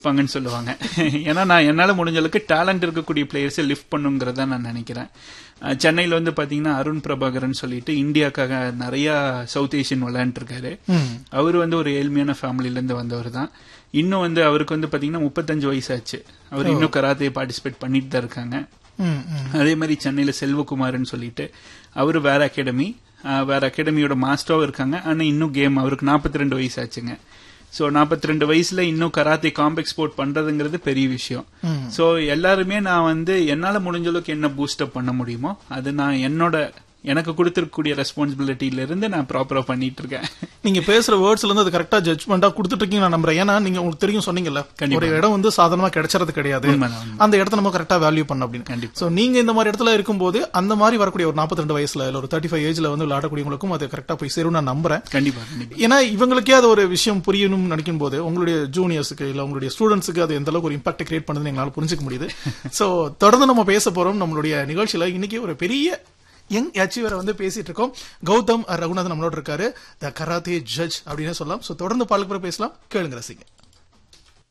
இருப்பாங்கன்னு சொல்லுவாங்க ஏன்னா நான் என்னால முடிஞ்ச அளவுக்கு டேலண்ட் இருக்கக்கூடிய பிளேயர்ஸை லிஃப்ட் பண்ணுங்கிறத நான் நினைக்கிறேன் அஹ் சென்னையில வந்து பாத்தீங்கன்னா அருண் பிரபாகரன் சொல்லிட்டு இந்தியாக்காக நிறைய சவுத் ஏஷியன் விளையாண்டுருக்காரு அவர் வந்து ஒரு ஏழ்மையான ஃபேமிலில இருந்து வந்தவர் தான் இன்னும் வந்து அவருக்கு வந்து பாத்தீங்கன்னா முப்பத்தஞ்சு வயசாச்சு அவர் இன்னும் கராத்தே பார்ட்டிசிபேட் பண்ணிட்டு தான் இருக்காங்க ம், ம். அதே மாதிரி சென்னையில செல்வகுமார்னு சொல்லிட்டு அவரு வேற அகாடமி வேற அகாடமியோட மாஸ்டரும் இருக்காங்க ஆனா இன்னும் கேம் அவருக்கு 42 ரெண்டு வயசு ஆச்சுங்க சோ 42 ரெண்டு வயசுல இன்னும் கராத்தே காம்பெக்ஸ் ஸ்போர்ட் பண்றதுங்கிறது பெரிய விஷயம் சோ எல்லாருமே நான் வந்து என்னால முடிஞ்ச அளவுக்கு என்ன பூஸ்டப் பண்ண முடியுமோ அது நான் என்னோட எனக்கு கொடுத்திருக்கக்கூடிய ரெஸ்பான்சிபிலிட்டில இருந்து நான் ப்ராப்பரா பண்ணிட்டு இருக்கேன் நீங்க பேசுற வேர்ட்ஸ்ல இருந்து அது கரெக்டா ஜட்ஜ்மெண்டா கொடுத்துட்டு இருக்கீங்க நான் நம்புறேன் ஏன்னா நீங்க உங்களுக்கு தெரியும் சொன்னீங்கல்ல ஒரு இடம் வந்து சாதாரணமா கிடைச்சறது கிடையாது உண்மைதான், உண்மை. அந்த இடத்த நம்ம கரெக்டா வேல்யூ பண்ண அப்படின்னு கண்டிப்பா. சோ நீங்க இந்த மாதிரி இடத்துல இருக்கும்போது அந்த மாதிரி வரக்கூடிய ஒரு 42 வயசுல இல்ல ஒரு தேர்ட்டி ஃபைவ் ஏஜ்ல வந்து விளையாடக்கூடியவங்களுக்கும் அது கரெக்டா போய் சேரும் நான் நம்புறேன் கண்டிப்பா கண்டிப்பா ஏன்னா இவங்களுக்கே அது ஒரு விஷயம் புரியணும்னு நினைக்கும் போது உங்களுடைய ஜூனியர்ஸுக்கு இல்ல உங்களுடைய ஸ்டூடெண்ட்ஸுக்கு அது எந்த அளவுக்கு ஒரு இம்பாக்ட் கிரியேட் பண்ணுதுன்னு எங்களால புரிஞ்சுக்க முடியுது சோ தொடர்ந்து நம்ம பேச போறோம் நம்மளுடைய நிகழ்ச்சியில இன்னைக்கு ஒரு பெரிய யங் அச்சீவரை வந்து பேசிட்டு இருக்கோம் கௌதம் ரகுநாதன் நம்மளோட இருக்காரு த கராத்தே ஜட்ஜ் அப்படின்னு சொல்லலாம் சோ தொடர்ந்து பாலுக்கு பேசலாம் கேளுங்க ரசிங்க